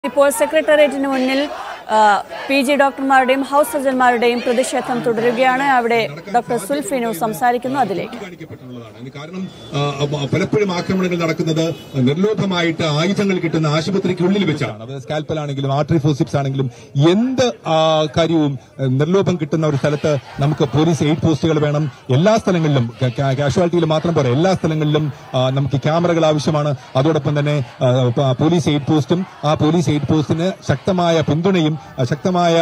ഇപ്പോൾ സെക്രട്ടേറിയറ്റിന് മുന്നിൽ ആ, പി ജി ഡോക്ടർമാരുടെയും ഹൗസ് സർജന്മാരുടെയും പ്രതിഷേധം തുടരുകയാണ് അവിടെ ഡോക്ടർ സുൽഫിനു സംസാരിക്കുന്നു അതിലേക്ക് കാണിക്കപ്പെട്ടുള്ളതാണ് അതിന് കാരണം ആ, ആ, പലപ്പോഴും ആക്രമണങ്ങൾ നടക്കുന്നത് നിർലോഭമായിട്ട് ആയുധങ്ങൾ കിട്ടുന്ന ആശുപത്രിക്കുള്ളിൽ വെച്ചാണ് അത് സ്കാൽപ്പൽ ആണെങ്കിലും ആർട്ടറി ഫോസിപ്സ് ആണെങ്കിലും എന്ത് ആ, കാര്യവും ആ, നിർലോഭം കിട്ടുന്ന ഒരു സ്ഥലത്ത് നമുക്ക് പോലീസ് എയ്ഡ് പോസ്റ്റുകൾ വേണം എല്ലാ സ്ഥലങ്ങളിലും കാഷ്വാലിറ്റിയിൽ മാത്രം പോരാ എല്ലാ സ്ഥലങ്ങളിലും ആ, നമുക്ക് ക്യാമറകൾ ആവശ്യമാണ് അതോടൊപ്പം തന്നെ ആ, പ- പോലീസ് എയ്ഡ് പോസ്റ്റും ആ പോലീസ് എയ്ഡ് പോസ്റ്റിന് ശക്തമായ പിന്തുണയും ആ, ശക്തമായ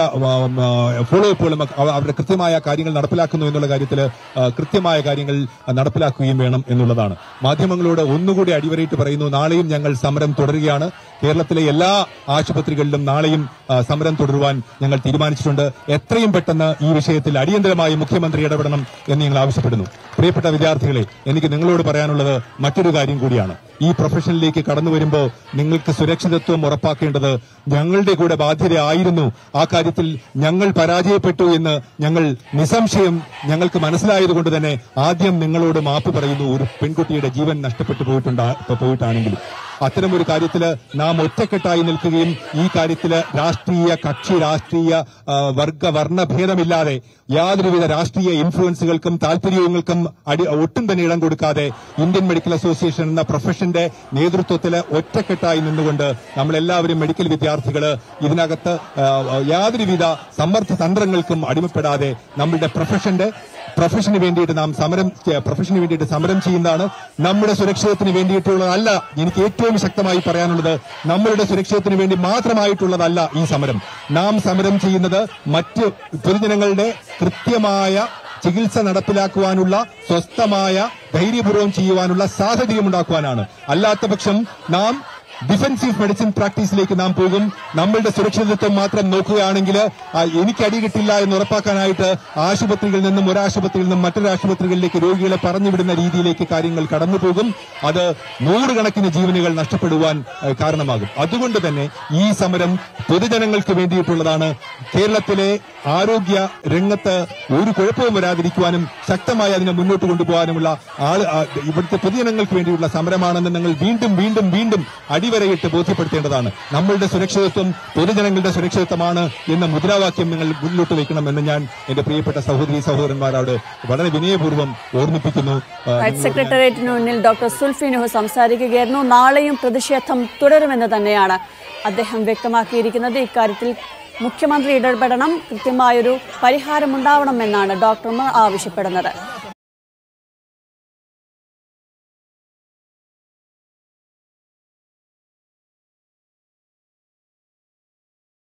ഫോളോ അപ്പുകളും അവരുടെ കൃത്യമായ കാര്യങ്ങൾ നടപ്പിലാക്കുന്നു എന്നുള്ള കാര്യത്തിൽ കൃത്യമായ കാര്യങ്ങൾ ആ, നടപ്പിലാക്കുകയും വേണം എന്നുള്ളതാണ് മാധ്യമങ്ങളോട് ഒന്നുകൂടി അടിവരയിട്ട് പറയുന്നു നാളെയും ഞങ്ങൾ സമരം തുടരുകയാണ് കേരളത്തിലെ എല്ലാ ആശുപത്രികളിലും നാളെയും ആ, സമരം തുടരുവാൻ ഞങ്ങൾ തീരുമാനിച്ചിട്ടുണ്ട് എത്രയും പെട്ടെന്ന് ഈ വിഷയത്തിൽ അടിയന്തരമായി മുഖ്യമന്ത്രി ഇടപെടണം എന്ന് ഞങ്ങൾ ആവശ്യപ്പെടുന്നു പ്രിയപ്പെട്ട വിദ്യാർത്ഥികളെ എനിക്ക് നിങ്ങളോട് പറയാനുള്ളത് മറ്റൊരു കാര്യം കൂടിയാണ് ഈ പ്രൊഫഷനിലേക്ക് കടന്നു വരുമ്പോൾ നിങ്ങൾക്ക് സുരക്ഷിതത്വം ഉറപ്പാക്കേണ്ടത് ഞങ്ങളുടെ കൂടെ ബാധ്യതയായിരുന്നു ആ കാര്യത്തിൽ ഞങ്ങൾ പരാജയപ്പെട്ടു എന്ന് ഞങ്ങൾ നിസ്സംശയം ഞങ്ങൾക്ക് മനസ്സിലായതുകൊണ്ട് തന്നെ ആദ്യം നിങ്ങളോട് മാപ്പ് പറയുന്നു ഒരു പെൺകുട്ടിയുടെ ജീവൻ നഷ്ടപ്പെട്ടു പോയിട്ടുണ്ടാ പോയിട്ടാണെങ്കിലും അത്തരം ഒരു കാര്യത്തിൽ നാം ഒറ്റക്കെട്ടായി നിൽക്കുകയും ഈ കാര്യത്തിൽ രാഷ്ട്രീയ കക്ഷി രാഷ്ട്രീയ ആ, വർഗ വർണ്ണ ഭേദമില്ലാതെ യാതൊരുവിധ രാഷ്ട്രീയ ഇൻഫ്ലുവൻസുകൾക്കും താല്പര്യങ്ങൾക്കും അടി ഒട്ടും തന്നെ ഇടം കൊടുക്കാതെ ഇന്ത്യൻ മെഡിക്കൽ അസോസിയേഷൻ എന്ന പ്രൊഫഷന്റെ നേതൃത്വത്തിൽ ഒറ്റക്കെട്ടായി നിന്നുകൊണ്ട് നമ്മളെല്ലാവരും മെഡിക്കൽ വിദ്യാർത്ഥികൾ ഇതിനകത്ത് ആ, യാതൊരുവിധ സമ്മർദ്ദ തന്ത്രങ്ങൾക്കും അടിമപ്പെടാതെ നമ്മളുടെ പ്രൊഫഷന്റെ പ്രൊഫഷന് വേണ്ടിയിട്ട് നാം സമരം ചെ- പ്രൊഫഷന് വേണ്ടിയിട്ട് സമരം ചെയ്യുന്നതാണ് നമ്മുടെ സുരക്ഷിതത്തിന് വേണ്ടിയിട്ടുള്ളതല്ല എനിക്ക് ഏറ്റവും ശക്തമായി പറയാനുള്ളത് നമ്മളുടെ സുരക്ഷിതത്തിന് വേണ്ടി മാത്രമായിട്ടുള്ളതല്ല ഈ സമരം നാം സമരം ചെയ്യുന്നത് മറ്റ് പൊതുജനങ്ങളുടെ കൃത്യമായ ചികിത്സ നടപ്പിലാക്കുവാനുള്ള സ്വസ്ഥമായ ധൈര്യപൂർവ്വം ചെയ്യുവാനുള്ള സാഹചര്യം ഉണ്ടാക്കുവാനാണ് അല്ലാത്ത പക്ഷം നാം ഡിഫൻസീവ് മെഡിസിൻ പ്രാക്ടീസിലേക്ക് നാം പോകും നമ്മളുടെ സുരക്ഷിതത്വം മാത്രം നോക്കുകയാണെങ്കിൽ ആ, എനിക്ക് അടി കിട്ടില്ല എന്ന് ഉറപ്പാക്കാനായിട്ട് ആശുപത്രികളിൽ നിന്നും ഒരാശുപത്രിയിൽ നിന്നും മറ്റൊരു ആശുപത്രികളിലേക്ക് രോഗികളെ പറഞ്ഞുവിടുന്ന രീതിയിലേക്ക് കാര്യങ്ങൾ കടന്നു പോകും അത് നൂറുകണക്കിന് ജീവനുകൾ നഷ്ടപ്പെടുവാൻ ആ, കാരണമാകും അതുകൊണ്ട് തന്നെ ഈ സമരം പൊതുജനങ്ങൾക്ക് വേണ്ടിയിട്ടുള്ളതാണ് കേരളത്തിലെ ആരോഗ്യ രംഗത്ത് ഒരു കുഴപ്പവും വരാതിരിക്കുവാനും ശക്തമായി അതിനെ മുന്നോട്ട് കൊണ്ടുപോകാനുമുള്ള ആള് ആ, ഇവിടുത്തെ പൊതുജനങ്ങൾക്ക് വേണ്ടിയുള്ള സമരമാണെന്ന് ഞങ്ങൾ വീണ്ടും വീണ്ടും വീണ്ടും അടിവരയിട്ട് ബോധ്യപ്പെടുത്തേണ്ടതാണ് നമ്മളുടെ സുരക്ഷിതത്വം പൊതുജനങ്ങളുടെ സുരക്ഷിതത്വമാണ് എന്ന മുദ്രാവാക്യം നിങ്ങൾ മുന്നിലോട്ട് വെക്കണമെന്ന് ഞാൻ എന്റെ പ്രിയപ്പെട്ട സഹോദരി സഹോദരന്മാരോട് വളരെ വിനയപൂർവ്വം ഓർമ്മിപ്പിക്കുന്നു ആ, റൈറ്റ് സെക്രട്ടേറിയറ്റിന് മുന്നിൽ ഡോക്ടർ സുൽഫിനുഹു സംസാരിക്കുകയായിരുന്നു നാളെയും പ്രതിഷേധം തുടരുമെന്ന് തന്നെയാണ് അദ്ദേഹം വ്യക്തമാക്കിയിരിക്കുന്നത് ഇക്കാര്യത്തിൽ മുഖ്യമന്ത്രി ഇടപെടണം കൃത്യമായൊരു പരിഹാരമുണ്ടാവണമെന്നാണ് ഡോക്ടർമാർ ആവശ്യപ്പെടുന്നത്